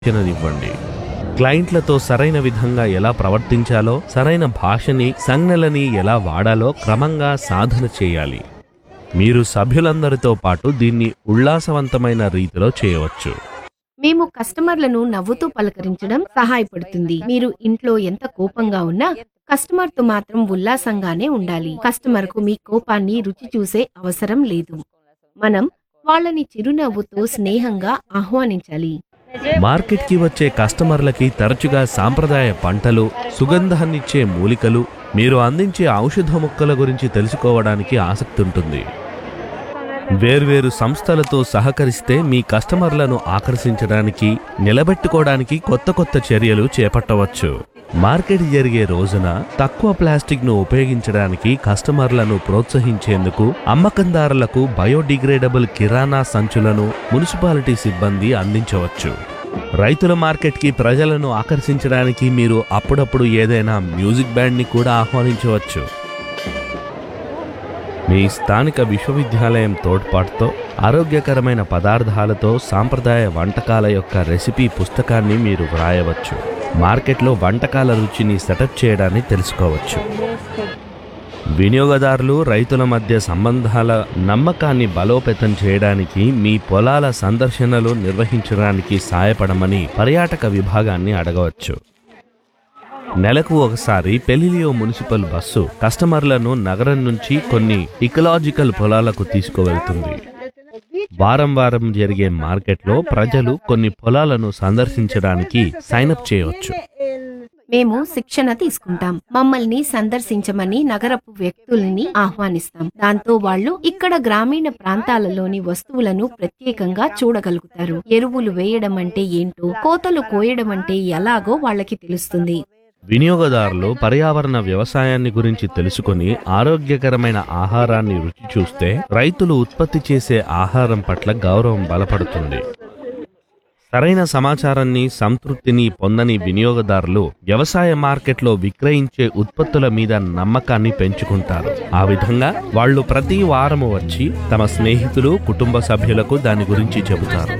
శిక్షణనివ్వండి క్లయింట్లతో సరైన విధంగా ఎలా ప్రవర్తించాలో సరైన భాషని సంజ్ఞలని ఎలా వాడాలో క్రమంగా సాధన చేయాలి మీరు సభ్యులందరితో పాటు దీన్ని ఉల్లాసవంతమైన రీతిలో చేయవచ్చు మేము కస్టమర్లను నవ్వుతూ పలకరించడం సహాయపడుతుంది మీరు ఇంట్లో ఎంత కోపంగా ఉన్నా కస్టమర్ తో మాత్రం ఉల్లాసంగానే ఉండాలి కస్టమర్ కు మీ కోపాన్ని రుచి చూసే అవసరం లేదు మనం వాళ్ళని చిరునవ్వుతో స్నేహంగా ఆహ్వానించాలి మార్కెట్కి వచ్చే కస్టమర్లకి తరచుగా సాంప్రదాయ పంటలు సుగంధాన్నిచ్చే మూలికలు మీరు అందించే ఔషధ మొక్కల గురించి తెలుసుకోవడానికి ఆసక్తి ఉంటుంది వేర్వేరు సంస్థలతో సహకరిస్తే మీ కస్టమర్లను ఆకర్షించడానికి నిలబెట్టుకోవడానికి కొత్త కొత్త చర్యలు చేపట్టవచ్చు మార్కెట్ జరిగే రోజున తక్కువ ప్లాస్టిక్ను ఉపయోగించడానికి కస్టమర్లను ప్రోత్సహించేందుకు అమ్మకందారులకు బయోడిగ్రేడబుల్ కిరాణా సంచులను మున్సిపాలిటీ సిబ్బంది అందించవచ్చు రైతుల మార్కెట్కి ప్రజలను ఆకర్షించడానికి మీరు అప్పుడప్పుడు ఏదైనా మ్యూజిక్ బ్యాండ్ని కూడా ఆహ్వానించవచ్చు మీ స్థానిక విశ్వవిద్యాలయం తోడ్పాటుతో ఆరోగ్యకరమైన పదార్థాలతో సాంప్రదాయ వంటకాల యొక్క రెసిపీ పుస్తకాన్ని మీరు వ్రాయవచ్చు మార్కెట్లో వంటకాల రుచిని సెటప్ చేయడాన్ని తెలుసుకోవచ్చు వినియోగదారులు రైతుల మధ్య సంబంధాల నమ్మకాన్ని బలోపేతం చేయడానికి మీ పొలాల సందర్శనలు నిర్వహించడానికి సాయపడమని పర్యాటక విభాగాన్ని అడగవచ్చు నెలకు ఒకసారి పెలిలియో మున్సిపల్ బస్సు కస్టమర్లను నగరం నుంచి కొన్ని ఇకలాజికల్ పొలాలకు తీసుకువెళ్తుంది వారం వారం జరిగే మార్కెట్లో ప్రజలు కొన్ని పొలాలను సందర్శించడానికి సైనప్ చేయవచ్చు మేము శిక్షణ తీసుకుంటాం మమ్మల్ని సందర్శించమని నగరపు వ్యక్తులని ఆహ్వానిస్తాం దాంతో వాళ్ళు ఇక్కడ గ్రామీణ ప్రాంతాలలోని వస్తువులను ప్రత్యేకంగా చూడగలుగుతారు ఎరువులు వేయడం అంటే ఏంటో కోతలు కోయడం అంటే ఎలాగో వాళ్ళకి తెలుస్తుంది వినియోగదారులు పర్యావరణ వ్యవసాయాన్ని గురించి తెలుసుకొని ఆరోగ్యకరమైన ఆహారాన్ని రుచి చూస్తే రైతులు ఉత్పత్తి చేసే ఆహారం పట్ల గౌరవం బలపడుతుంది సరైన సమాచారాన్ని సంతృప్తిని పొందని వినియోగదారులు వ్యవసాయ మార్కెట్లో విక్రయించే ఉత్పత్తుల మీద నమ్మకాన్ని పెంచుకుంటారు ఆ విధంగా వాళ్ళు ప్రతి వారము వచ్చి తమ స్నేహితులు కుటుంబ సభ్యులకు దాని గురించి చెబుతారు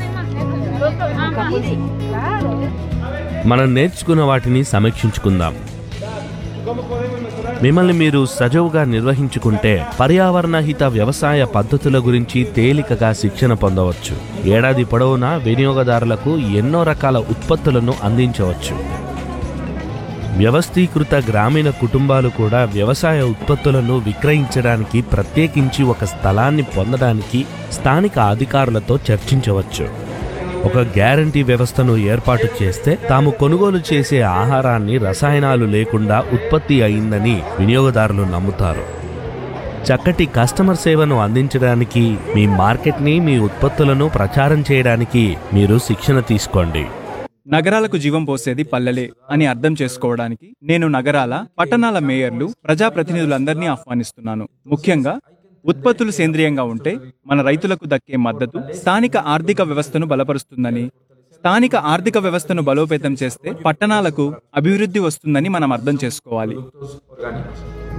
మనం నేర్చుకున్న వాటిని సమీక్షించుకుందాం మిమ్మల్ని మీరు సజవుగా నిర్వహించుకుంటే పర్యావరణ హిత వ్యవసాయ పద్ధతుల గురించి తేలికగా శిక్షణ పొందవచ్చు ఏడాది పొడవునా వినియోగదారులకు ఎన్నో రకాల ఉత్పత్తులను అందించవచ్చు వ్యవస్థీకృత గ్రామీణ కుటుంబాలు కూడా వ్యవసాయ ఉత్పత్తులను విక్రయించడానికి ప్రత్యేకించి ఒక స్థలాన్ని పొందడానికి స్థానిక అధికారులతో చర్చించవచ్చు ఒక గ్యారంటీ వ్యవస్థను ఏర్పాటు చేస్తే తాము కొనుగోలు చేసే ఆహారాన్ని రసాయనాలు లేకుండా ఉత్పత్తి అయిందని వినియోగదారులు నమ్ముతారు చక్కటి కస్టమర్ సేవను అందించడానికి మీ మార్కెట్ని మీ ఉత్పత్తులను ప్రచారం చేయడానికి మీరు శిక్షణ తీసుకోండి నగరాలకు జీవం పోసేది పల్లెలే అని అర్థం చేసుకోవడానికి నేను నగరాల పట్టణాల మేయర్లు ప్రజాప్రతినిధులందరినీ ఆహ్వానిస్తున్నాను ముఖ్యంగా ఉత్పత్తులు సేంద్రియంగా ఉంటే మన రైతులకు దక్కే మద్దతు స్థానిక ఆర్థిక వ్యవస్థను బలపరుస్తుందని స్థానిక ఆర్థిక వ్యవస్థను బలోపేతం చేస్తే పట్టణాలకు అభివృద్ధి వస్తుందని మనం అర్థం చేసుకోవాలి